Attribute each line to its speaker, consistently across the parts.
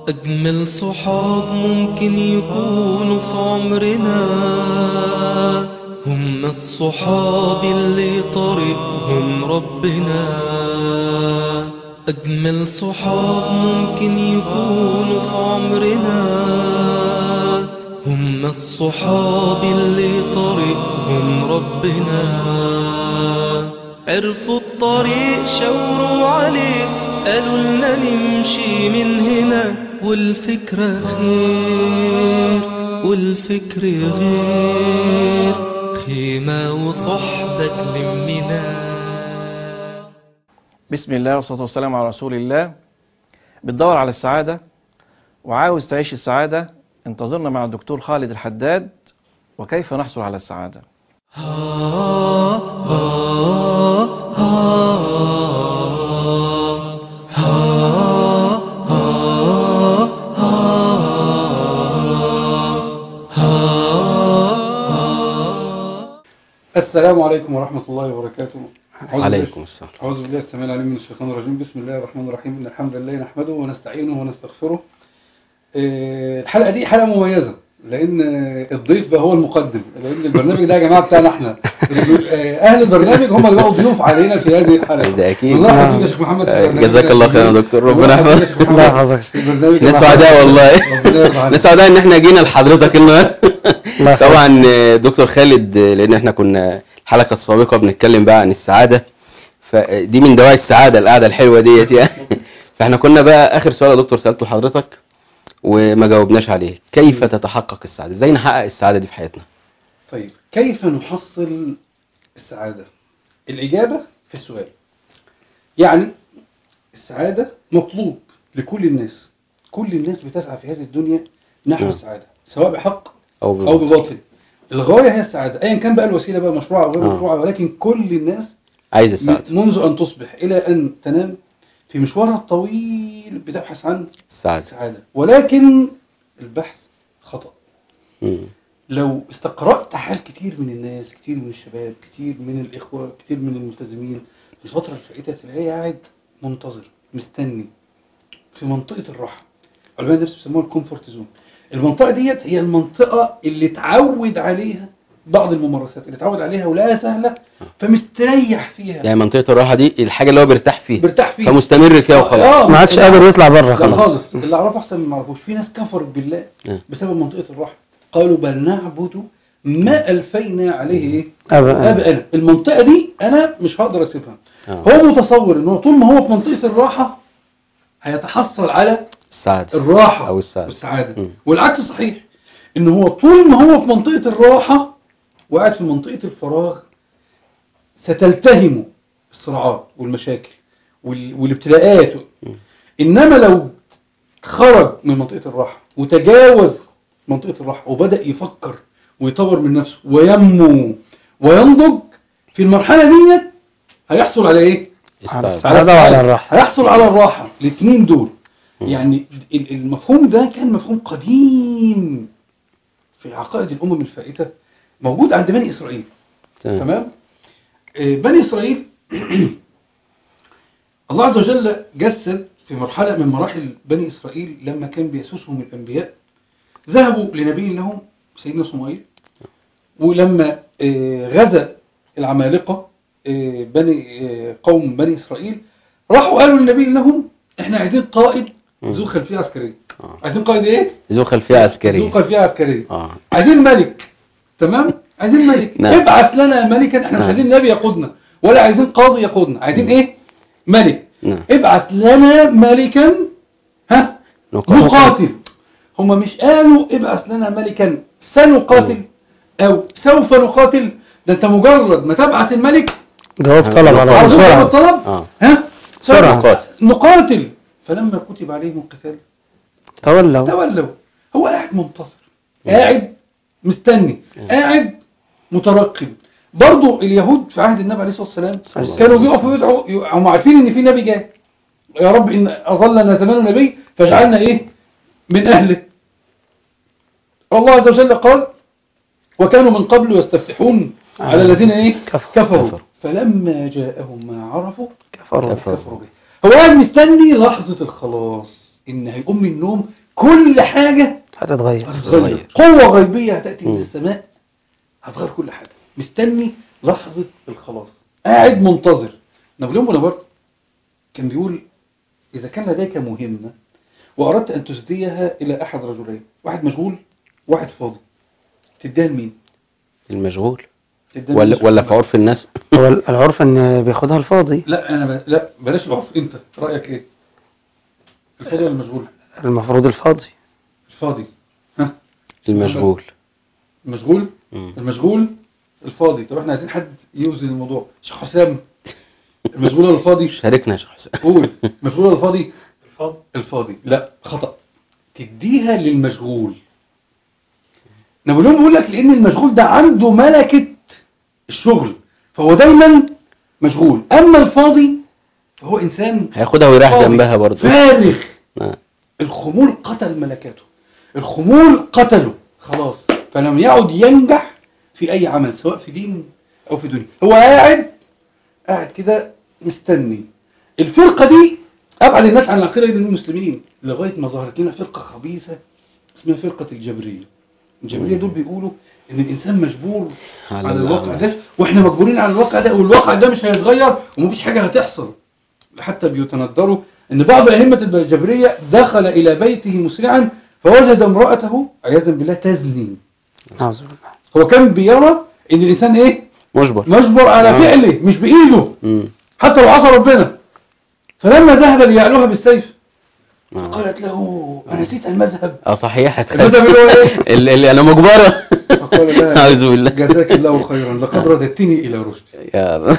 Speaker 1: أجمل صحاب ممكن يكونوا في عمرنا هم الصحاب اللي طريقهم ربنا أجمل صحاب ممكن يكونوا في عمرنا هم الصحاب اللي طريقهم ربنا عرفوا الطريق شاوروا عليه قالوا لنا نمشي من هنا والفكرة خير والفكر غير خيمة وصحبة تلمنا
Speaker 2: بسم الله والصلاة والسلام على رسول الله بتدور على السعادة وعاوز تعيش السعادة انتظرنا مع الدكتور خالد الحداد وكيف نحصل على السعادة
Speaker 3: السلام عليكم ورحمة الله وبركاته أعوذ
Speaker 4: عليكم
Speaker 3: بالله-
Speaker 4: السلام
Speaker 3: أعوذ بالله السميع العليم من الشيطان الرجيم بسم الله الرحمن الرحيم إن الحمد لله نحمده ونستعينه ونستغفره آه، الحلقة دي حلقة مميزة لأن آه، الضيف بقى هو المقدم لأن البرنامج ده يا جماعة بتاعنا احنا اللي بيبقى- آه، أهل البرنامج هم اللي بقوا ضيوف علينا في هذه الحلقة
Speaker 4: ده أكيد.
Speaker 3: الله يحفظك يا شيخ محمد في
Speaker 4: آه،
Speaker 3: البرنامج
Speaker 4: جزاك
Speaker 3: ده.
Speaker 4: الله خيرا يا دكتور. ربنا
Speaker 3: الله يحفظك يا
Speaker 4: يحفظك.
Speaker 3: شيخ محمد
Speaker 5: الله يحفظك.
Speaker 3: في البرنامج
Speaker 4: ناس
Speaker 3: ده.
Speaker 4: سعداء والله
Speaker 3: ربنا يرضى عنك.
Speaker 4: ناس سعداء ان احنا جينا لحضرتك النهارده
Speaker 5: الله يحفظك.
Speaker 4: طبعا آه، دكتور خالد آه، لان احنا كنا الحلقه السابقه بنتكلم بقى عن السعاده فدي من دواعي السعاده القعده الحلوه ديت يعني فاحنا كنا بقى اخر سؤال يا دكتور سالته لحضرتك وما جاوبناش عليه كيف تتحقق السعاده ازاي نحقق السعاده دي في حياتنا
Speaker 3: طيب كيف نحصل السعادة الإجابة في السؤال يعني السعادة مطلوب لكل الناس كل الناس بتسعى في هذه الدنيا نحو
Speaker 4: نعم.
Speaker 3: السعادة سواء بحق
Speaker 4: او
Speaker 3: أو
Speaker 4: بالظبط.
Speaker 3: بباطل الغاية هي السعادة أيا كان بقى الوسيلة بقى مشروعة أو غير
Speaker 4: آه.
Speaker 3: مشروعة ولكن كل الناس
Speaker 4: عايز السعاده
Speaker 3: منذ أن تصبح إلى أن تنام في مشوارها الطويل بتبحث عن
Speaker 4: السعاده
Speaker 3: السعادة ولكن البحث خطأ
Speaker 4: مم.
Speaker 3: لو استقرأت حال كتير من الناس كتير من الشباب كتير من الإخوة كتير من الملتزمين في الفترة الفائتة تلاقيه قاعد منتظر مستني في منطقة الراحة علماء النفس بيسموها الكومفورت زون المنطقة ديت هي المنطقة اللي اتعود عليها بعض الممارسات اللي اتعود عليها ولا سهلة فمستريح فيها
Speaker 4: يعني منطقه الراحه دي الحاجه اللي هو بيرتاح فيها
Speaker 3: مرتاح فيها
Speaker 4: فمستمر فيها وخلاص
Speaker 3: آه،
Speaker 5: ما عادش
Speaker 3: لا،
Speaker 5: قادر يطلع بره
Speaker 3: لا
Speaker 5: خلاص
Speaker 3: خالص اللي اعرفه احسن من ما اعرفوش في ناس كفرت بالله
Speaker 4: آه.
Speaker 3: بسبب منطقه الراحه قالوا بل نعبد ما الفينا عليه ايه
Speaker 5: أبا
Speaker 3: اباءنا المنطقه دي انا مش هقدر اسيبها
Speaker 4: آه.
Speaker 3: هو متصور ان هو طول ما هو في منطقه الراحه هيتحصل على
Speaker 4: السعاده
Speaker 3: الراحه
Speaker 4: أو السعادة.
Speaker 3: والسعاده
Speaker 4: مم.
Speaker 3: والعكس صحيح ان هو طول ما هو في منطقه الراحه وقاعد في منطقه الفراغ ستلتهم الصراعات والمشاكل وال- والابتلاءات انما لو خرج من منطقه الراحه وتجاوز منطقه الراحه وبدا يفكر ويطور من نفسه وينمو وينضج في المرحله دي هيحصل على ايه
Speaker 5: على
Speaker 4: السعاده
Speaker 5: السعادة وعلى الراحة
Speaker 3: هيحصل على الراحة الاثنين دول يعني ال- المفهوم ده كان مفهوم قديم في عقائد الأمم الفائتة موجود عند بني إسرائيل
Speaker 4: تمام
Speaker 3: تمام آه، بني إسرائيل الله عز وجل جسد في مرحلة من مراحل بني إسرائيل لما كان بيسوسهم الأنبياء ذهبوا لنبي لهم سيدنا صموئيل ولما آه، غزا العمالقة آه، بني آه، قوم بني إسرائيل راحوا قالوا للنبي لهم احنا عايزين قائد ذو خلفية عسكرية
Speaker 4: آه.
Speaker 3: عايزين قائد ايه؟
Speaker 4: ذو خلفيه
Speaker 3: ذو
Speaker 4: عسكريه
Speaker 3: خلفية عسكرية
Speaker 4: اه
Speaker 3: عايزين ملك تمام عايزين ملك
Speaker 4: نعم.
Speaker 3: ابعث لنا ملكا احنا مش
Speaker 4: نعم.
Speaker 3: عايزين نبي يقودنا ولا عايزين قاضي يقودنا عايزين ايه ملك
Speaker 4: نعم
Speaker 3: ابعث لنا ملكا ها
Speaker 4: نقاتل.
Speaker 3: نقاتل هم مش قالوا ابعث لنا ملكا سنقاتل او سوف نقاتل ده انت مجرد ما تبعث الملك
Speaker 5: جواب طلب على
Speaker 3: على طول
Speaker 5: بسرعة
Speaker 3: الطلب
Speaker 4: اه
Speaker 3: ها
Speaker 5: بسرعة.
Speaker 4: نقاتل.
Speaker 3: نقاتل فلما كتب عليهم القتال
Speaker 5: تولوا
Speaker 3: تولوا هو قاعد منتصر قاعد مستني قاعد مترقب برضو اليهود في عهد النبي عليه الصلاة والسلام
Speaker 4: الله
Speaker 3: كانوا
Speaker 4: عليه
Speaker 3: بيقفوا يدعوا هم عارفين ان في نبي جاي يا رب ان اظلنا زمان نبي فاجعلنا ايه من اهله الله عز وجل قال وكانوا من قبل يستفتحون على الذين ايه
Speaker 5: كفروا.
Speaker 3: كفروا
Speaker 4: كفروا.
Speaker 3: فلما جاءهم ما عرفوا
Speaker 5: كفروا
Speaker 4: كفروا.
Speaker 3: كفروا به هو قاعد مستني لحظة الخلاص ان هيقوم من النوم كل حاجه
Speaker 5: هتتغير
Speaker 3: هتتغير قوه غيبيه هتاتي من
Speaker 4: مم.
Speaker 3: السماء هتغير كل حاجه مستني لحظه الخلاص قاعد منتظر نابليون بونابرت كان بيقول اذا كان لديك مهمه واردت ان تسديها الى احد رجلين واحد مشغول واحد فاضي تديها لمين
Speaker 4: المشغول
Speaker 3: تديها
Speaker 4: ولا
Speaker 3: للمشغول.
Speaker 4: ولا في عرف الناس
Speaker 5: هو العرف ان بياخدها الفاضي
Speaker 3: لا انا ب... لا بلاش العرف انت رايك ايه الفاضي ولا المشغول
Speaker 5: المفروض الفاضي
Speaker 3: الفاضي ها
Speaker 4: المشغول
Speaker 3: المشغول
Speaker 4: مم.
Speaker 3: المشغول الفاضي طب احنا عايزين حد يوزن الموضوع شيخ حسام المشغول ولا الفاضي
Speaker 4: شاركنا يا شيخ حسين
Speaker 3: قول مشغول ولا الفاضي
Speaker 1: الفضل
Speaker 3: الفاضي لا خطأ تديها للمشغول نابليون بيقول لك لان المشغول ده عنده ملكة الشغل فهو دايما مشغول اما الفاضي فهو انسان
Speaker 4: هياخدها ويريح
Speaker 3: فاضي،
Speaker 4: جنبها برضه
Speaker 3: فارغ
Speaker 4: آه.
Speaker 3: الخمول قتل ملكاته الخمول قتله خلاص فلم يعد ينجح في اي عمل سواء في دين او في دنيا هو قاعد قاعد كده مستني الفرقة دي ابعد الناس عن العقيدة من المسلمين لغاية ما ظهرت لنا فرقة خبيثة اسمها فرقة الجبرية الجبرية دول بيقولوا ان الانسان مجبور
Speaker 4: على
Speaker 3: على الواقع
Speaker 4: الأعمال.
Speaker 3: ده واحنا مجبورين على الواقع ده والواقع ده مش هيتغير ومفيش حاجة هتحصل حتى بيتندروا ان بعض ائمة الجبرية دخل الى بيته مسرعا فوجد امرأته عياذا بالله تزني
Speaker 5: أعوذ بالله
Speaker 3: هو كان بيرى ان الانسان ايه
Speaker 4: مجبر
Speaker 3: مجبر على
Speaker 4: آه.
Speaker 3: فعله مش بايده
Speaker 4: مم.
Speaker 3: حتى لو عصى ربنا فلما ذهب ليعلوها بالسيف
Speaker 4: آه.
Speaker 3: قالت له انا نسيت المذهب
Speaker 4: اه صحيح هتخلي
Speaker 3: المذهب اللي هو ايه
Speaker 4: اللي اللي انا مجبرة
Speaker 3: فقال لا
Speaker 4: أعوذ بالله
Speaker 3: جزاك الله خيرا لقد رددتني الى رشدي
Speaker 4: يا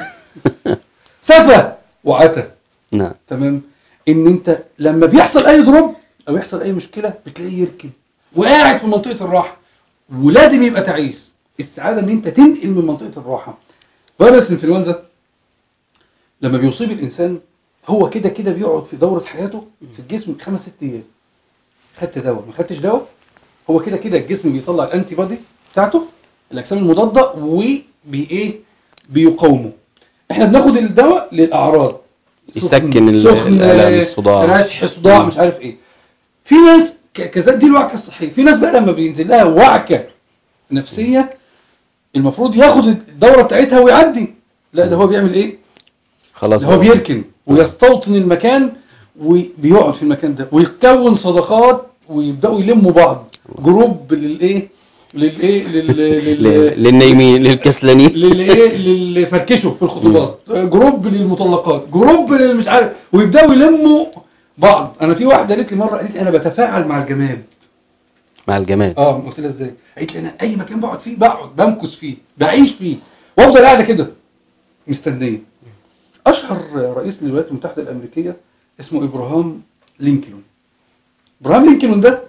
Speaker 3: سفى وعتى
Speaker 4: نعم
Speaker 3: تمام ان انت لما بيحصل اي ضرب او يحصل اي مشكله بتلاقيه يركن وقاعد في منطقه الراحه ولازم يبقى تعيس السعاده ان انت تنقل من منطقه الراحه فيروس الانفلونزا لما بيصيب الانسان هو كده كده بيقعد في دوره حياته في الجسم خمس ست ايام خدت دواء ما خدتش دواء هو كده كده الجسم بيطلع الانتي بودي بتاعته الاجسام المضاده وبي ايه بيقاومه احنا بناخد الدواء للاعراض
Speaker 4: يسكن ال-
Speaker 3: سخن،
Speaker 4: الألم، الصداع.
Speaker 3: رشح صداع مش عارف ايه في ناس ك- كذلك دي الوعكه الصحيه في ناس بقى لما بينزل لها وعكه نفسيه المفروض ياخد الدوره بتاعتها ويعدي لا ده هو بيعمل ايه
Speaker 4: خلاص
Speaker 3: ده هو بيركن ويستوطن المكان وبيقعد في المكان ده ويكون صداقات ويبداوا يلموا بعض جروب للايه للايه لل... لل...
Speaker 4: ل- للنايمين للكسلانين
Speaker 3: للايه اللي فركشوا في الخطوبات جروب للمطلقات جروب للمش عارف ويبداوا يلموا بعض انا في واحده قالت لي مره قالت لي انا بتفاعل مع الجماد
Speaker 4: مع الجماد
Speaker 3: اه قلت لها ازاي قالت لي انا اي مكان بقعد فيه بقعد بمكث فيه بعيش فيه وافضل قاعده كده مستنيه اشهر رئيس للولايات المتحده الامريكيه اسمه ابراهام لينكولن ابراهام لينكولن ده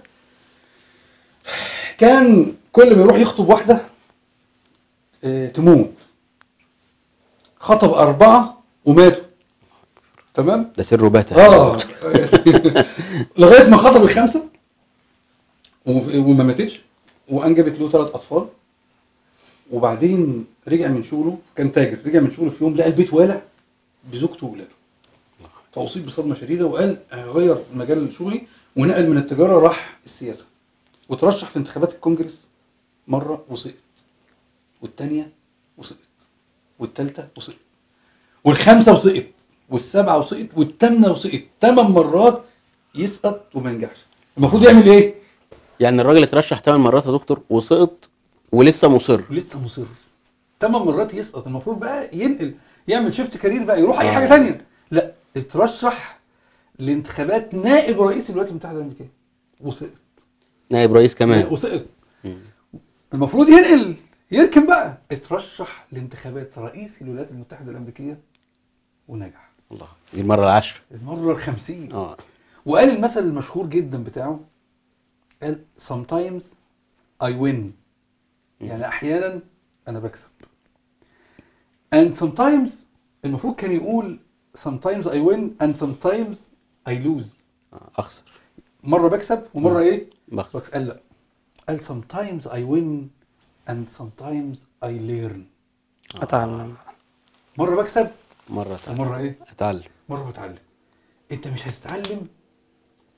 Speaker 3: كان كل ما يروح يخطب واحده آه، تموت خطب اربعه وماتوا تمام
Speaker 4: ده سر باتا
Speaker 3: اه لغايه ما خطب الخمسه و- وما ماتتش وانجبت له ثلاث اطفال وبعدين رجع من شغله كان تاجر رجع من شغله في يوم لقى البيت والع بزوجته واولاده فاصيب بصدمه شديده وقال هغير مجال شغلي ونقل من التجاره راح السياسه وترشح في انتخابات الكونجرس مره وسقط والثانيه وسقط والثالثه وسقط والخامسه وسقط والسبعه وسقط والثامنه وسقط ثمان مرات يسقط وما ينجحش المفروض يعمل ايه؟
Speaker 4: يعني الراجل اترشح 8 مرات يا دكتور وسقط ولسه مصر
Speaker 3: ولسه مصر ثمان مرات يسقط المفروض بقى ينقل يعمل شيفت كارير بقى يروح اي
Speaker 4: آه.
Speaker 3: حاجه ثانيه لا اترشح لانتخابات نائب رئيس الولايات المتحده الامريكيه وسقط
Speaker 4: نائب رئيس كمان
Speaker 3: وسقط
Speaker 4: مم.
Speaker 3: المفروض ينقل يركن بقى اترشح لانتخابات رئيس الولايات المتحده الامريكيه ونجح
Speaker 4: الله دي المرة العاشرة
Speaker 3: المره الخمسين
Speaker 4: اه
Speaker 3: وقال المثل المشهور جدا بتاعه قال sometimes I win يعني احيانا انا بكسب and sometimes المفروض كان يقول sometimes I win and sometimes I lose
Speaker 4: آه، اخسر
Speaker 3: مرة بكسب ومرة ايه
Speaker 4: بخسر
Speaker 3: بكسب قال لا قال sometimes I win and sometimes I learn
Speaker 5: أتعلم
Speaker 3: مرة بكسب
Speaker 4: مرة اتعلم
Speaker 3: ومرة ايه
Speaker 4: اتعلم
Speaker 3: مرة بتعلم انت مش هتتعلم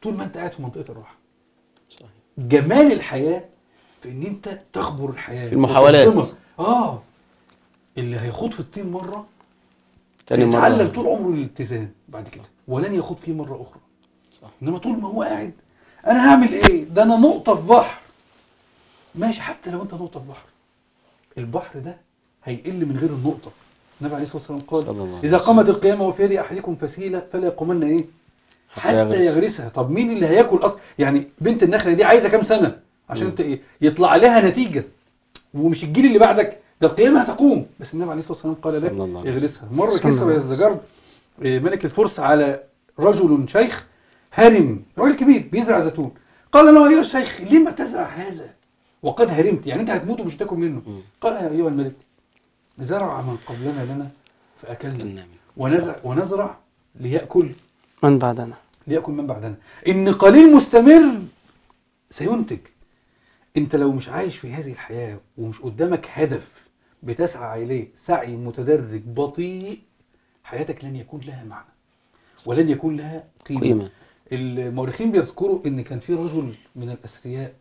Speaker 3: طول ما انت قاعد في منطقه الراحه
Speaker 4: صحيح.
Speaker 3: جمال الحياه في ان انت تخبر الحياه
Speaker 4: في المحاولات.
Speaker 3: وتقدمها. اه اللي هيخوض في الطين مره
Speaker 4: تاني مرة
Speaker 3: يتعلم طول عمره الالتزام بعد كده ولن يخوض فيه مره اخرى
Speaker 4: صح.
Speaker 3: انما طول ما هو قاعد انا هعمل ايه ده انا نقطه في بحر ماشي حتى لو انت نقطه في بحر البحر ده هيقل من غير النقطه النبي عليه الصلاه والسلام قال
Speaker 4: صلى الله عليه
Speaker 3: اذا قامت القيامه وفي يد احدكم فسيله فلا يقومن ايه
Speaker 4: حتى
Speaker 3: حتى
Speaker 4: يغرس.
Speaker 3: يغرسها طب مين اللي هياكل اصلا يعني بنت النخله دي عايزه كام سنه عشان
Speaker 4: مم.
Speaker 3: انت ايه يطلع لها نتيجه ومش الجيل اللي بعدك ده القيامه هتقوم بس النبي عليه الصلاه والسلام قال
Speaker 4: صلى
Speaker 3: لك
Speaker 4: الله عليه
Speaker 3: يغرسها مره
Speaker 5: صلى الله
Speaker 3: كسرى
Speaker 5: عليه
Speaker 3: يزدجرد إيه، ملك الفرس على رجل شيخ هرم راجل كبير بيزرع زيتون قال له ايها الشيخ لما تزرع هذا وقد هرمت يعني انت هتموت ومش هتاكل منه
Speaker 4: مم.
Speaker 3: قال يا ايها الملك زرع من قبلنا لنا فاكلنا
Speaker 4: كنا من-
Speaker 3: ونزرع ونزرع ليأكل
Speaker 5: من بعدنا
Speaker 3: ليأكل من بعدنا إن قليل مستمر سينتج أنت لو مش عايش في هذه الحياة ومش قدامك هدف بتسعى إليه سعي متدرج بطيء حياتك لن يكون لها معنى ولن يكون لها قيمة,
Speaker 4: قيمة
Speaker 3: المؤرخين بيذكروا إن كان في رجل من الأثرياء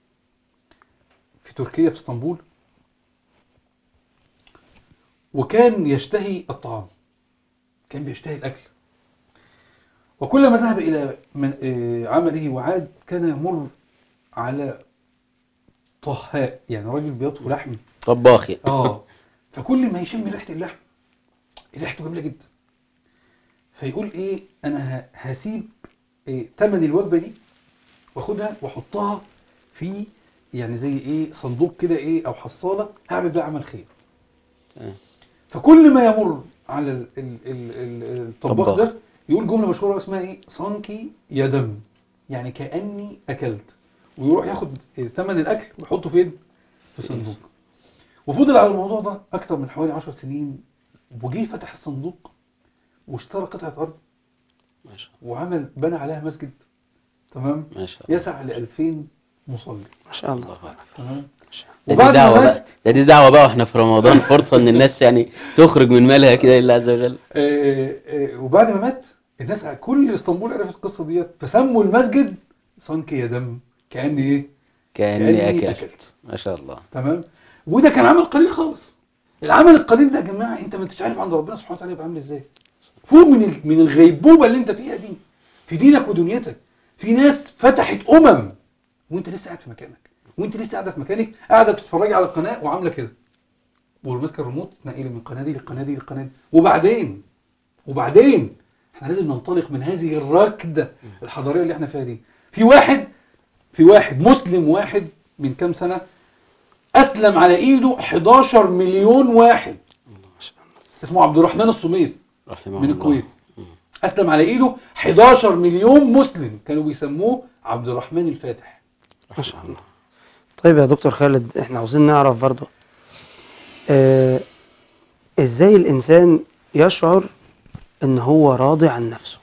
Speaker 3: في تركيا في اسطنبول وكان يشتهي الطعام كان بيشتهي الأكل وكلما ذهب إلى من آه، عمله وعاد كان يمر على طهاء يعني راجل بيطهو لحم
Speaker 4: طباخ يعني.
Speaker 3: اه فكل ما يشم ريحة اللحم ريحته جميلة جدا فيقول ايه انا ه- هسيب إيه تمن الوجبة دي واخدها واحطها في يعني زي ايه صندوق كده ايه او حصالة هعمل بقى عمل خير
Speaker 4: تمام.
Speaker 3: فكل ما يمر على ال- ال- ال- ال- الطباخ
Speaker 4: طباخ.
Speaker 3: ده يقول جملة مشهورة اسمها ايه صنكي يا دم يعني كأني اكلت ويروح ياخد ثمن الاكل ويحطه فين في صندوق وفضل على الموضوع ده اكتر من حوالي 10 سنين وجي فتح الصندوق واشترى قطعة ارض
Speaker 4: ما شاء الله
Speaker 3: وعمل بنى عليها مسجد تمام
Speaker 4: ما شاء الله
Speaker 3: يسع ل 2000 مصلي
Speaker 5: ما شاء الله
Speaker 4: الله أكبر.
Speaker 3: تمام
Speaker 4: ده دي
Speaker 3: وبعد ما
Speaker 4: دعوة
Speaker 3: مات-
Speaker 4: بقى ده دي دعوة بقى واحنا في رمضان فرصة ان الناس يعني تخرج من مالها كده لله عز وجل
Speaker 3: آه، آه، وبعد ما مات الناس كل اسطنبول عرفت القصه ديت فسموا المسجد صنك يا دم كأني ايه
Speaker 4: كأني
Speaker 3: كأني
Speaker 4: اكلت
Speaker 3: أكلت.
Speaker 4: ما شاء الله
Speaker 3: تمام وده كان عمل قليل خالص العمل القليل ده يا جماعه انت ما انتش عارف عند ربنا سبحانه وتعالى يبقى عامل ازاي فوق من ال- من الغيبوبه اللي انت فيها دي في دينك ودنيتك في ناس فتحت امم وانت لسه قاعد في مكانك وانت لسه قاعده في مكانك قاعده بتتفرجي على القناه وعامله كده وماسكه الريموت تنقلي من القناه دي للقناه دي للقناه دي وبعدين وبعدين احنا لازم ننطلق من هذه الركده الحضاريه اللي احنا فيها دي في واحد في واحد مسلم واحد من كام سنه اسلم على ايده 11 مليون واحد اسمه عبد الرحمن الصميد
Speaker 4: رحمه
Speaker 3: من
Speaker 4: الله.
Speaker 3: الكويت
Speaker 4: مم.
Speaker 3: اسلم على ايده 11 مليون مسلم كانوا بيسموه عبد الرحمن الفاتح
Speaker 5: ما شاء الله طيب يا دكتور خالد احنا عاوزين نعرف برضو اه ازاي الانسان يشعر ان هو راضي عن نفسه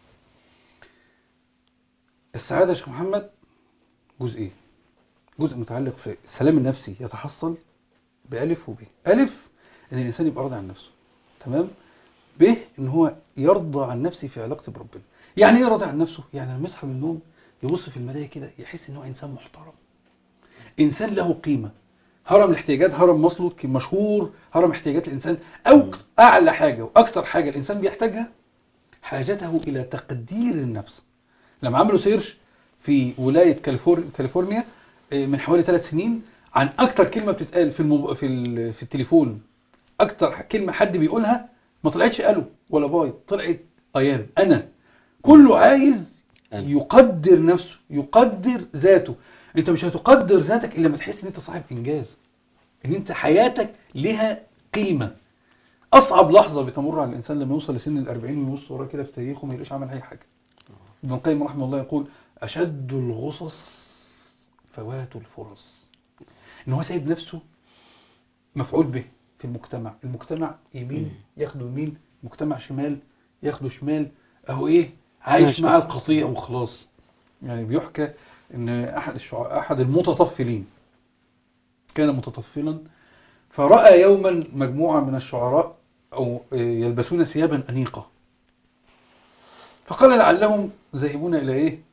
Speaker 3: السعاده يا شيخ محمد جزئين جزء متعلق في السلام النفسي يتحصل بألف وب ألف إن الإنسان يبقى راضي عن نفسه تمام ب إن هو يرضى عن نفسه في علاقته بربنا يعني إيه راضي عن نفسه؟ يعني لما يصحى من النوم يبص في المراية كده يحس إن هو إنسان محترم إنسان له قيمة هرم الاحتياجات هرم ماسلو كان مشهور هرم احتياجات الإنسان أو أعلى حاجة وأكثر حاجة الإنسان بيحتاجها حاجته إلى تقدير النفس لما عملوا سيرش في ولاية كاليفور... كاليفورنيا آه، من حوالي ثلاث سنين عن أكتر كلمة بتتقال في المب... في, ال... في التليفون أكتر كلمة حد بيقولها ما طلعتش ألو ولا باي طلعت أيام أنا كله عايز
Speaker 4: أنا.
Speaker 3: يقدر نفسه يقدر ذاته أنت مش هتقدر ذاتك إلا لما تحس إن أنت صاحب إنجاز إن أنت حياتك لها قيمة أصعب لحظة بتمر على الإنسان لما يوصل لسن الأربعين ويبص وراه كده في تاريخه ما يلاقيش عمل أي حاجة ابن القيم رحمه الله يقول أشد الغصص فوات الفرص إن هو سايب نفسه مفعول به في المجتمع المجتمع يمين ياخده يمين مجتمع شمال ياخده شمال أهو إيه عايش
Speaker 5: ماشي.
Speaker 3: مع القطيع وخلاص يعني بيحكى إن أحد الشع... أحد المتطفلين كان متطفلا فرأى يوما مجموعة من الشعراء أو يلبسون ثيابا أنيقة فقال لعلهم ذاهبون إلى إيه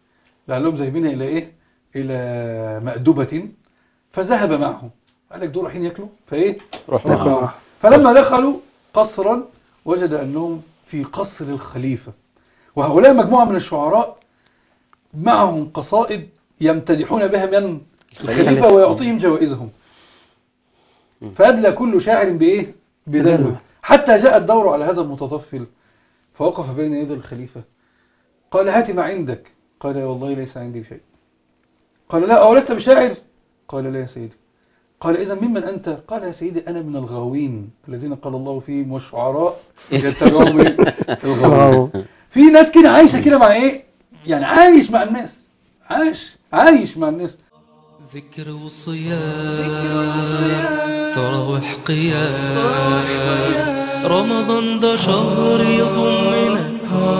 Speaker 3: لعلهم ذاهبين إلى إيه إلى مأدبة فذهب معهم قال لك دول رايحين ياكلوا فإيه
Speaker 4: روح
Speaker 3: راح
Speaker 4: معاهم.
Speaker 3: معهم. فلما دخلوا قصرا وجد أنهم في قصر الخليفة وهؤلاء مجموعة من الشعراء معهم قصائد يمتدحون بها من الخليفة ويعطيهم جوائزهم فأدلى كل شاعر بإيه بدلوه
Speaker 5: بدلوه.
Speaker 3: حتى جاء الدور على هذا المتطفل فوقف بين يدي الخليفة قال هات ما عندك قال يا والله ليس عندي شيء قال لا أو لست بشاعر قال لا يا سيدي قال إذا ممن أنت قال يا سيدي أنا من الغاوين الذين قال الله فيهم والشعراء يتبعهم إيه؟ الغاوين
Speaker 5: واو.
Speaker 3: في ناس كده عايشة كده مع إيه يعني عايش مع الناس عايش عايش مع الناس
Speaker 1: ذكر وصيام تراوح قيام رمضان ده شهر يضمنا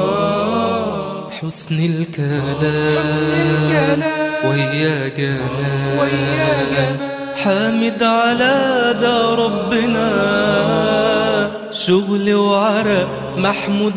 Speaker 1: حسن الكلام ويا جمال حامد على ده ربنا شغل وعرق محمود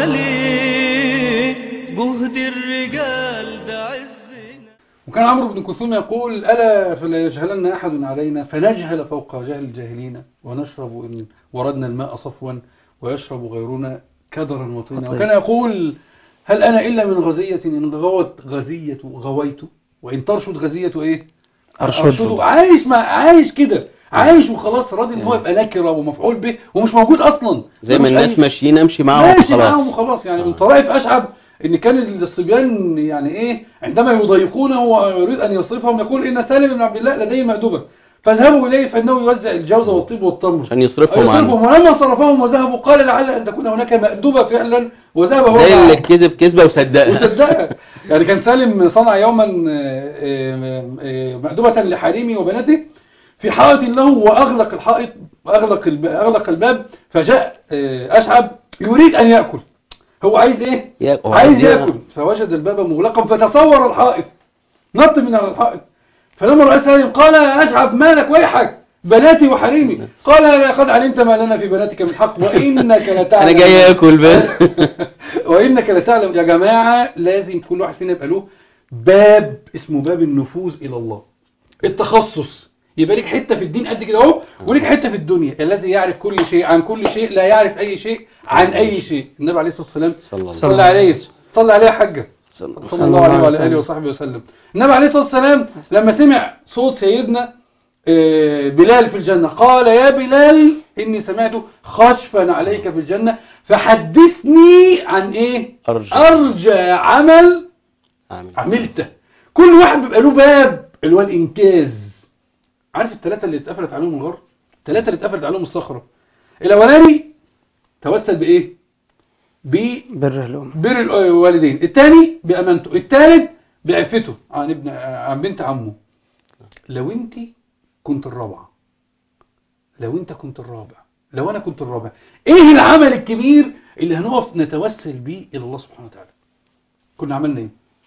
Speaker 1: عليه جهد الرجال ده عزنا
Speaker 3: وكان عمرو بن كلثوم يقول ألا فلا يجهلن أحد علينا فنجهل فوق جهل الجاهلين ونشرب إن وردنا الماء صفوا ويشرب غيرنا كدرا وطينا
Speaker 5: وطينا.
Speaker 3: وكان يقول هل أنا إلا من غزية إن غوت غزية غويت وإن ترشد غزية إيه
Speaker 5: أرشده.
Speaker 3: عايش مع عايش كده عايش وخلاص راضي ان هو يبقى نكره ومفعول به ومش موجود اصلا
Speaker 4: زي ما
Speaker 3: ملوش
Speaker 4: الناس
Speaker 3: أي-
Speaker 4: ماشيين امشي معاهم
Speaker 3: ماشي معاهم
Speaker 4: خلاص
Speaker 3: وخلاص يعني من
Speaker 4: آه.
Speaker 3: طرائف أشعب إن كان الصبيان يعني إيه عندما يضايقونه ويريد أن يصرفهم يقول إن سالم بن عبد الله لديه مأدبة فاذهبوا إليه فإنه يوزع الجوز والطيب والتمر
Speaker 4: عشان يصرفهم عنه
Speaker 3: يصرفهم ولما صرفهم وذهبوا قال لعل أن تكون هناك مأدبة فعلا وذهب هو
Speaker 4: زي اللي
Speaker 3: معهم.
Speaker 4: كذب كذبه وصدقها
Speaker 3: وصدقها يعني كان سالم صنع يوما آه، آه، آه، مأدبة لحريمه وبناته في حائط له وأغلق الحائط وأغلق الب- أغلق الباب فجاء آه، أشعب يريد أن يأكل هو عايز إيه؟
Speaker 4: يا- هو
Speaker 3: عايز
Speaker 4: عايز
Speaker 3: يأكل فوجد الباب مغلقا فتصور الحائط نط من على الحائط فلما رأى سالم قال يا أشعب مالك ويحك بناتي وحريمي قال لقد علمت ما لنا في بناتك من حق وإنك لتعلم
Speaker 4: انا جاي اكل بس
Speaker 3: وإنك لتعلم يا جماعة لازم كل واحد فينا يبقى له باب اسمه باب النفوذ إلى الله التخصص يبقى ليك حتة في الدين قد كده اهو وليك حتة في الدنيا الذي يعرف كل شيء عن كل شيء لا يعرف أي شيء عن أي شيء النبي عليه الصلاة والسلام
Speaker 4: صلى الله
Speaker 3: صلى عليه صلى عليه يا حاجة صلى الله عليه وعلى آله وصحبه وسلم النبي عليه الصلاة والسلام لما سمع صوت سيدنا آه، بلال في الجنة قال يا بلال إني سمعت خشفا عليك في الجنة فحدثني عن إيه
Speaker 4: أرجى.
Speaker 3: أرجى عمل
Speaker 4: آمين.
Speaker 3: عملته كل واحد بيبقى له باب اللي هو الإنجاز عارف الثلاثة اللي اتقفلت عليهم الغار الثلاثة اللي اتقفلت عليهم الصخرة الأولاني توسل بإيه ب
Speaker 5: بر الأم
Speaker 3: بر الوالدين الثاني بأمانته الثالث بعفته عن ابن عن بنت عمه لو انت كنت الرابعة لو انت كنت الرابع لو انا كنت الرابع ايه العمل الكبير اللي هنقف نتوسل بيه الى الله سبحانه وتعالى كنا عملنا ايه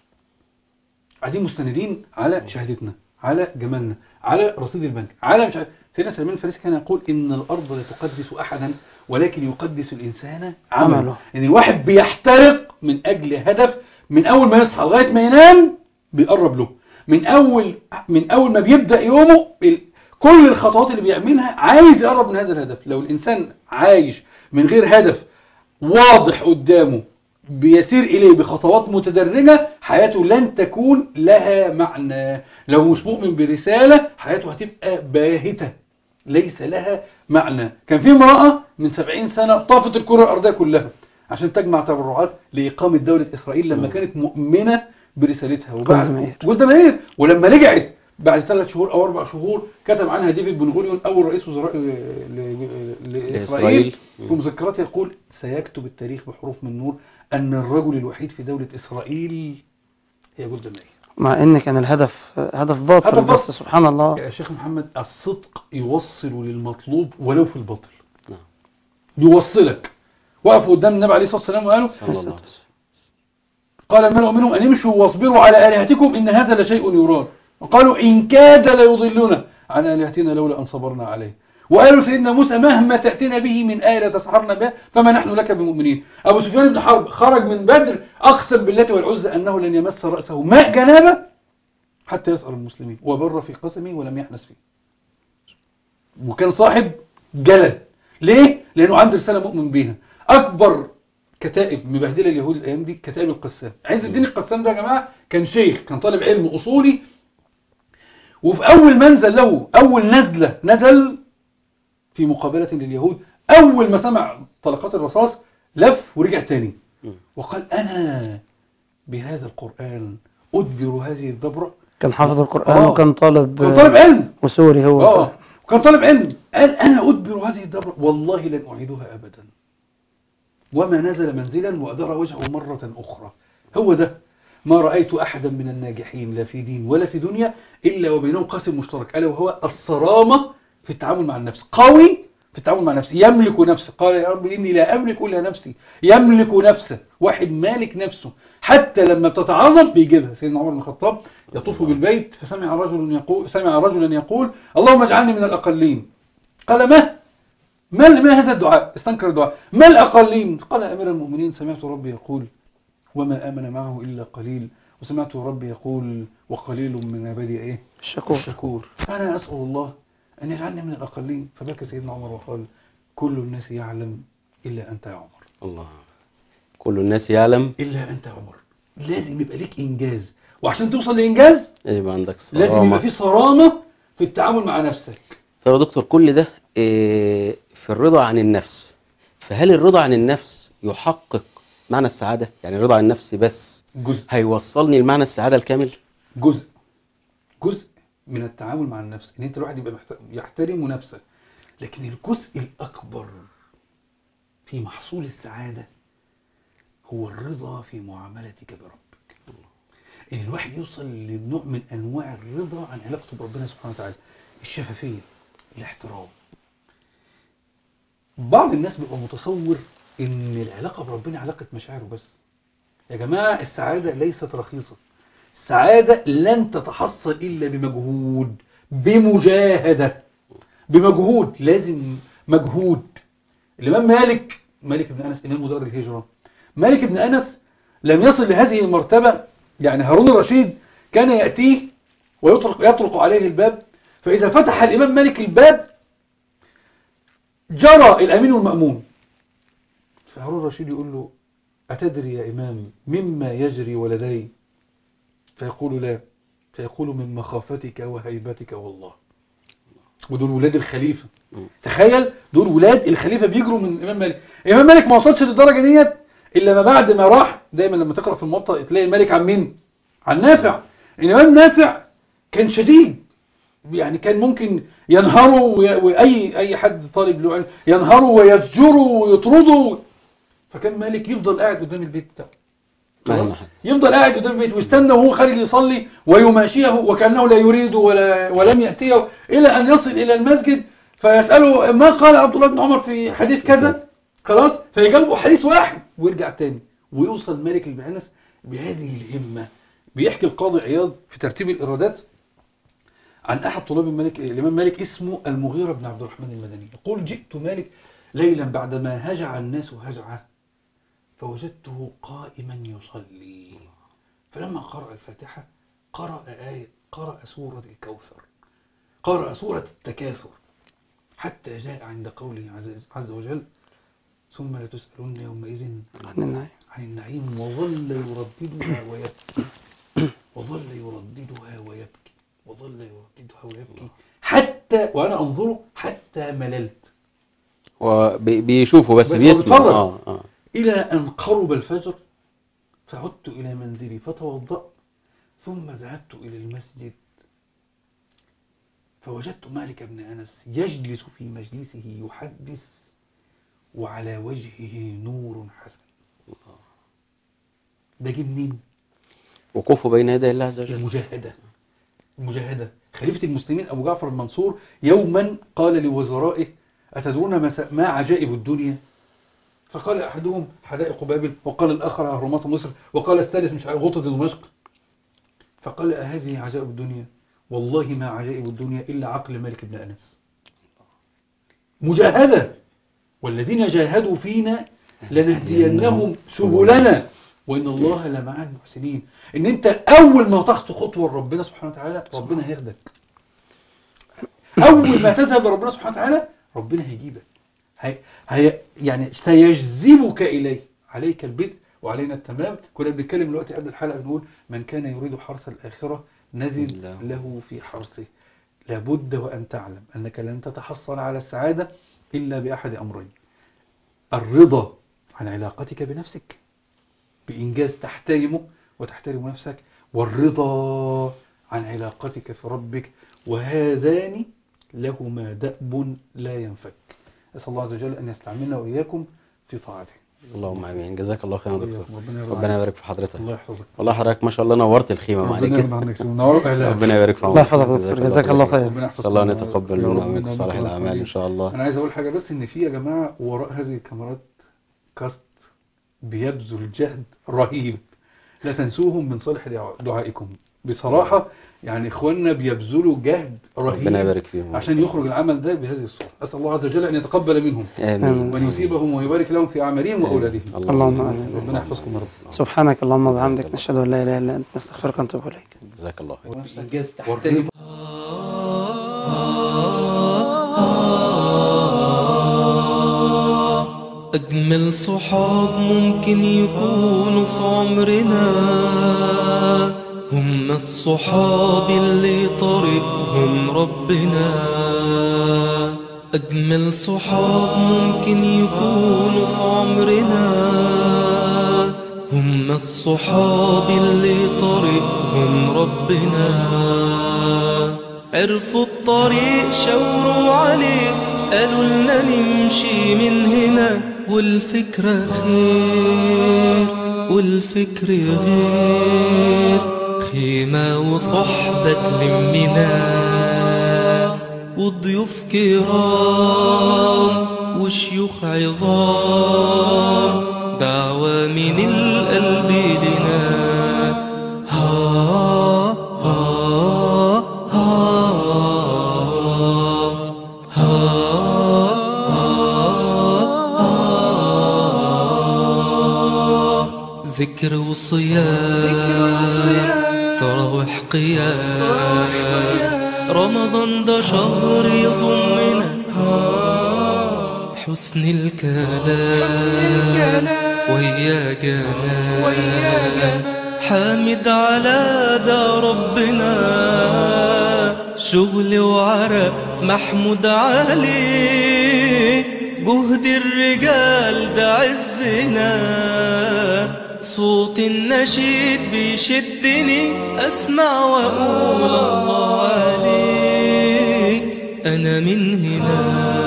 Speaker 3: قاعدين مستندين على شهادتنا على جمالنا على رصيد البنك على مش عارف سيدنا سلمان الفارسي كان يقول ان الارض لا تقدس احدا ولكن يقدس الانسان عمله
Speaker 5: عمله.
Speaker 3: ان الواحد بيحترق من اجل هدف من اول ما يصحى لغايه ما ينام بيقرب له من اول من اول ما بيبدا يومه ال- كل الخطوات اللي بيعملها عايز يقرب من هذا الهدف لو الانسان عايش من غير هدف واضح قدامه بيسير إليه بخطوات متدرجة حياته لن تكون لها معنى لو مش مؤمن برسالة حياته هتبقى باهتة ليس لها معنى كان في امرأة من سبعين سنة طافت الكرة الأرضية كلها عشان تجمع تبرعات لإقامة دولة إسرائيل لما كانت مؤمنة برسالتها
Speaker 5: جولدا
Speaker 3: وبعد
Speaker 5: مائير.
Speaker 3: جولدا مائير ولما رجعت بعد ثلاث شهور أو أربع شهور كتب عنها ديفيد بن غوريون أول رئيس وزراء ل- ل- لإسرائيل
Speaker 4: لإسرائيل.
Speaker 3: في مذكراته يقول سيكتب التاريخ بحروف من نور أن الرجل الوحيد في دولة إسرائيل هي جولدا مائير
Speaker 5: مع ان كان الهدف هدف باطل
Speaker 3: هدف
Speaker 5: بس
Speaker 3: باطل.
Speaker 5: سبحان الله
Speaker 3: يا شيخ محمد الصدق يوصل للمطلوب ولو في الباطل
Speaker 4: نعم.
Speaker 3: يوصلك وقفوا قدام النبي عليه الصلاة والسلام وقالوا
Speaker 4: صلى الله عليه وسلم
Speaker 3: قال الملأ منهم أن امشوا واصبروا على آلهتكم إن هذا لشيء يراد وقالوا إن كاد ليضلنا عن آلهتنا لولا أن صبرنا عليه وقالوا سيدنا موسى مهما تأتينا به من آية تسحرنا بها فما نحن لك بمؤمنين أبو سفيان بن حرب خرج من بدر أقسم بالله والعزى أنه لن يمس رأسه ماء جنابه حتى يسأل المسلمين وبر في قسمه ولم يحنس فيه وكان صاحب جلد ليه؟ لأنه عنده رسالة مؤمن بيها أكبر كتائب مبهدلة اليهود الأيام دي كتائب القسام عز الدين القسام ده يا جماعة كان شيخ كان طالب علم أصولي وفي أول منزل له أول نزلة نزل في مقابلة لليهود أول ما سمع طلقات الرصاص لف ورجع تاني وقال أنا بهذا القرآن أدبر هذه الدبرة
Speaker 5: كان حافظ القرآن
Speaker 3: آه.
Speaker 5: وكان طالب
Speaker 3: كان طالب علم
Speaker 5: وسوري هو
Speaker 3: اه وكان طالب علم قال انا ادبر هذه الدبره والله لن اعيدها ابدا وما نزل منزلا وادار وجهه مره اخرى هو ده ما رايت احدا من الناجحين لا في دين ولا في دنيا الا وبينهم قاسم مشترك الا وهو الصرامه في التعامل مع النفس قوي في التعامل مع نفسه يملك نفسه قال يا رب اني لا املك الا نفسي يملك نفسه واحد مالك نفسه حتى لما بتتعاظم بيجيبها سيدنا عمر بن الخطاب يطوف بالبيت فسمع رجل يقول سمع رجلا يقول اللهم اجعلني من الاقلين قال ما ما ما هذا الدعاء استنكر الدعاء ما الاقلين قال يا امير المؤمنين سمعت ربي يقول وما امن معه الا قليل وسمعت ربي يقول وقليل من عبادي ايه
Speaker 5: الشكور
Speaker 3: الشكور فأنا أسأل الله أن يجعلني من الأقلين فبكى سيدنا عمر وقال كل الناس يعلم إلا أنت يا عمر
Speaker 4: الله كل الناس يعلم
Speaker 3: إلا أنت يا عمر لازم يبقى ليك إنجاز وعشان توصل لإنجاز
Speaker 4: يبقى عندك
Speaker 3: لازم
Speaker 4: صرامة.
Speaker 3: يبقى في صرامة في التعامل مع نفسك
Speaker 4: طب يا دكتور كل ده إيه، في الرضا عن النفس فهل الرضا عن النفس يحقق معنى السعادة يعني الرضا عن النفس بس
Speaker 3: جزء
Speaker 4: هيوصلني لمعنى السعادة الكامل
Speaker 3: جزء جزء من التعامل مع النفس ان انت الواحد يبقى محت- يحترم نفسه لكن الجزء الاكبر في محصول السعادة هو الرضا في معاملتك بربك ان الواحد يوصل لنوع من انواع الرضا عن علاقته بربنا سبحانه وتعالى الشفافية الاحترام بعض الناس بيبقى متصور ان العلاقة بربنا علاقة مشاعره بس يا جماعة السعادة ليست رخيصة السعادة لن تتحصل إلا بمجهود بمجاهدة بمجهود لازم مجهود الإمام مالك مالك بن أنس إمام دار الهجرة مالك بن أنس لم يصل لهذه المرتبة يعني هارون الرشيد كان يأتيه ويطرق يطرق عليه الباب فإذا فتح الإمام مالك الباب جرى الأمين والمأمون فهارون الرشيد يقول له أتدري يا إمام مما يجري ولدي فيقول لا فيقول من مخافتك وهيبتك والله ودول ولاد الخليفة
Speaker 4: مم.
Speaker 3: تخيل دول ولاد الخليفة بيجروا من الإمام مالك الإمام مالك ما وصلش للدرجة ديت إلا ما بعد ما راح دايما لما تقرأ في الموطأ تلاقي الملك عن مين عن نافع الإمام نافع كان شديد يعني كان ممكن ينهروا وي- وأي أي حد طالب له علم ينهروا ويزجروا ويطردوا فكان مالك يفضل قاعد قدام البيت بتاعه
Speaker 4: مهما
Speaker 3: خلاص؟
Speaker 4: حدث.
Speaker 3: يفضل قاعد قدام البيت ويستنى وهو خارج يصلي ويماشيه وكأنه لا يريد ولا ولم يأتيه إلى أن يصل إلى المسجد فيسأله ما قال عبد الله بن عمر في حديث كذا خلاص فيجاوبه حديث واحد ويرجع تاني ويوصل مالك بن أنس بهذه الهمة بيحكي القاضي عياض في ترتيب الإيرادات عن أحد طلاب الملك الإمام مالك اسمه المغيرة بن عبد الرحمن المدني يقول جئت مالك ليلا بعدما هجع الناس هجعة فوجدته قائما يصلي فلما قرأ الفاتحة قرأ آية قرأ سورة الكوثر قرأ سورة التكاثر حتى جاء عند قوله عز- عز وجل ثم لتسألن يومئذ
Speaker 5: عن النعيم
Speaker 3: عن النعيم وظل يرددها ويبكي وظل يرددها ويبكي وظل يرددها ويبكي حتى وأنا أنظره حتى مللت
Speaker 4: وبيشوفوا بس
Speaker 3: بس هو
Speaker 4: بيسمع
Speaker 3: بيتفرج.
Speaker 4: اه اه
Speaker 3: إلى أن قرب الفجر فعدت إلى منزلي فتوضأت ثم ذهبت إلى المسجد فوجدت مالك بن أنس يجلس في مجلسه يحدث وعلى وجهه نور حسن ده جه منين؟
Speaker 4: وقوفوا بين يدي الله عز وجل
Speaker 3: المجاهدة المجاهدة خليفة المسلمين أبو جعفر المنصور يوما قال لوزرائه أتدرون ما س- ما عجائب الدنيا فقال أحدهم حدائق بابل وقال الآخر أهرامات مصر وقال الثالث مش عارف غطة دمشق فقال أهذه عجائب الدنيا والله ما عجائب الدنيا إلا عقل مالك بن أنس مجاهدة والذين جاهدوا فينا لنهدينهم سبلنا وإن الله لمع المحسنين إن أنت أول ما تخطو خطوة لربنا سبحانه وتعالى ربنا هياخدك أول ما تذهب لربنا سبحانه وتعالى ربنا هيجيبك هي هي يعني سيجذبك إليه عليك البدء وعلينا التمام كنا بنتكلم دلوقتي قبل الحلقة بنقول من كان يريد حرث الآخرة نزل
Speaker 4: الله.
Speaker 3: له في حرثه لابد وأن تعلم أنك لن تتحصل على السعادة إلا بأحد أمرين الرضا عن علاقتك بنفسك بإنجاز تحترمه وتحترم نفسك والرضا عن علاقتك في ربك وهذان لهما دأب لا ينفك أسأل الله عز وجل أن يستعملنا وإياكم في طاعته
Speaker 4: اللهم امين جزاك الله خيرا يا دكتور
Speaker 3: ربنا يرضى
Speaker 4: ربنا
Speaker 3: عنك.
Speaker 4: يبارك في حضرتك
Speaker 3: الله يحفظك
Speaker 4: والله حضرتك ما شاء الله نورت الخيمه معاك
Speaker 3: ربنا يرضى عنك منور إعلام.
Speaker 4: ربنا يبارك في
Speaker 5: الله
Speaker 4: عمرك
Speaker 5: يحفظك يا دكتور جزاك الله خير
Speaker 3: ربنا يحفظك
Speaker 4: صلى الله ان
Speaker 3: ويبارك.
Speaker 4: يتقبل
Speaker 3: يا
Speaker 4: منا
Speaker 3: رب
Speaker 4: ومنكم
Speaker 3: إننا
Speaker 4: صالح
Speaker 3: نكون
Speaker 4: الاعمال ان شاء الله
Speaker 3: انا عايز اقول حاجه بس ان في يا جماعه وراء هذه الكاميرات كاست بيبذل جهد رهيب لا تنسوهم من صالح دعا- دعائكم بصراحه يعني اخواننا بيبذلوا جهد رهيب
Speaker 4: ربنا يبارك فيهم
Speaker 3: عشان يخرج العمل ده بهذه الصوره اسال الله عز وجل ان يتقبل منهم
Speaker 4: امين
Speaker 3: وان يثيبهم ويبارك لهم في اعمالهم واولادهم
Speaker 5: اللهم آمين.
Speaker 3: ربنا يحفظكم يا رب
Speaker 5: سبحانك اللهم وبحمدك نشهد ان لا اله الا انت نستغفرك ونتوب اليك
Speaker 4: جزاك الله خير
Speaker 3: انجاز تحترم
Speaker 1: أجمل صحاب ممكن يكونوا في عمرنا هم الصحاب اللي طريقهم ربنا أجمل صحاب ممكن يكونوا في عمرنا هم الصحاب اللي طريقهم ربنا عرفوا الطريق شاوروا عليه قالوا لنا نمشي من هنا والفكرة خير والفكر غير خيمة وصحبة تلمنا وضيوف كرام وشيوخ عظام دعوة من القلب لنا ها ها ها ها ذكر وصيام تراوح قيام رمضان ده شهر يضمنا حسن الكلام ويا جمال حامد على ده ربنا شغل وعرق محمود عليه جهد الرجال ده عزنا صوت النشيد بيشدني اسمع واقول الله عليك انا من هنا